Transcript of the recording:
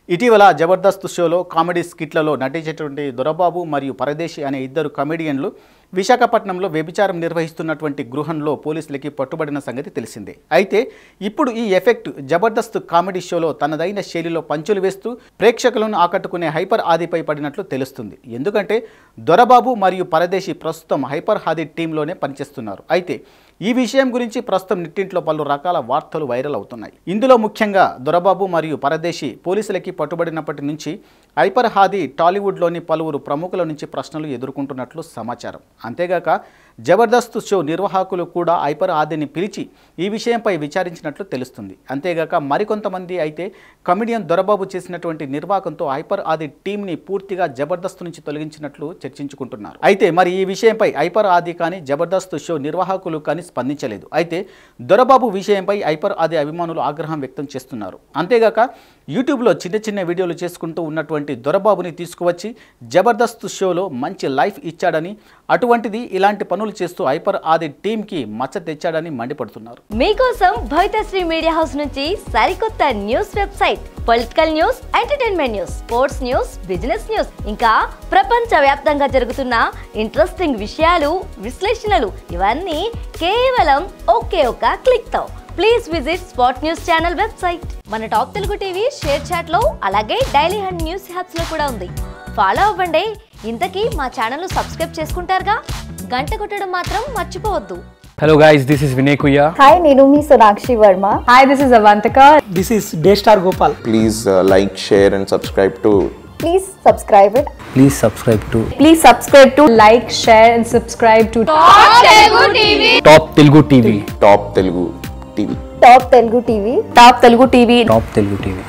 ఇటీవల జబర్దస్త్ షోలో కామెడీ స్కిట్లలో నటించేటువంటి దొరబాబు మరియు పరదేశి అనే ఇద్దరు కమెడియన్లు విశాఖపట్నంలో వ్యభిచారం నిర్వహిస్తున్నటువంటి గృహంలో పోలీసులకి పట్టుబడిన సంగతి తెలిసిందే అయితే ఇప్పుడు ఈ ఎఫెక్ట్ జబర్దస్త్ కామెడీ షోలో తనదైన శైలిలో పంచులు వేస్తూ ప్రేక్షకులను ఆకట్టుకునే హైపర్ ఆదిపై పడినట్లు తెలుస్తుంది ఎందుకంటే దొరబాబు మరియు పరదేశి ప్రస్తుతం హైపర్ హాది టీంలోనే పనిచేస్తున్నారు అయితే ఈ విషయం గురించి ప్రస్తుతం నెట్టింట్లో పలు రకాల వార్తలు వైరల్ అవుతున్నాయి ఇందులో ముఖ్యంగా దొరబాబు మరియు పరదేశి పోలీసులకి పట్టుబడినప్పటి నుంచి హైపర్ హాది టాలీవుడ్లోని పలువురు ప్రముఖుల నుంచి ప్రశ్నలు ఎదుర్కొంటున్నట్లు సమాచారం అంతేగాక జబర్దస్త్ షో నిర్వాహకులు కూడా హైపర్ ఆదిని పిలిచి ఈ విషయంపై విచారించినట్లు తెలుస్తుంది అంతేగాక మరికొంతమంది అయితే కమిడియన్ దొరబాబు చేసినటువంటి నిర్వాహకంతో హైపర్ ఆది టీంని పూర్తిగా జబర్దస్త్ నుంచి తొలగించినట్లు చర్చించుకుంటున్నారు అయితే మరి ఈ విషయంపై హైపర్ ఆది కానీ జబర్దస్త్ షో నిర్వాహకులు కానీ స్పందించలేదు అయితే దొరబాబు విషయంపై హైపర్ ఆది అభిమానులు ఆగ్రహం వ్యక్తం చేస్తున్నారు అంతేగాక యూట్యూబ్లో చిన్న చిన్న వీడియోలు చేసుకుంటూ ఉన్నటువంటి దొరబాబుని తీసుకువచ్చి జబర్దస్త్ షోలో మంచి లైఫ్ ఇచ్చాడని అటువంటిది ఇలాంటి పనులు చేస్తూ హైపర్ ఆది టీంకి మచ్చ తెచ్చాడని మండిపడుతున్నారు మీకోసం భవితశ్రీ మీడియా హౌస్ నుంచి సరికొత్త news website political news entertainment news sports news business news ఇంకా ప్రపంచ వ్యాప్తంగా జరుగుతున్న ఇంట్రెస్టింగ్ విషయాలు విశ్లేషణలు ఇవన్నీ కేవలం ఒకే ఒక క్లిక్ తో please visit spot news channel website మన top Telugu TV ShareChat లో అలాగే డైలీ హండ్ న్యూస్ హ్యాప్స్ లో కూడా ఉంది ఫాలో అవ్వండి ఇంతకీ మా ఛానల్ సబ్స్క్రైబ్ చేసుకుంటారుగా గంట కొట్టడం మాత్రం మర్చిపోవద్దు Hello guys, this is Vinay Kuya. Hi, నేను మీ Sonakshi Varma Hi, this is Avantika. This is Daystar Gopal. please uh, like, share, and subscribe to please subscribe it Please subscribe to Please subscribe to like, share, and subscribe to Top Telugu TV. Top Telugu TV. Top Telugu TV Top Telugu TV. Top Telugu TV.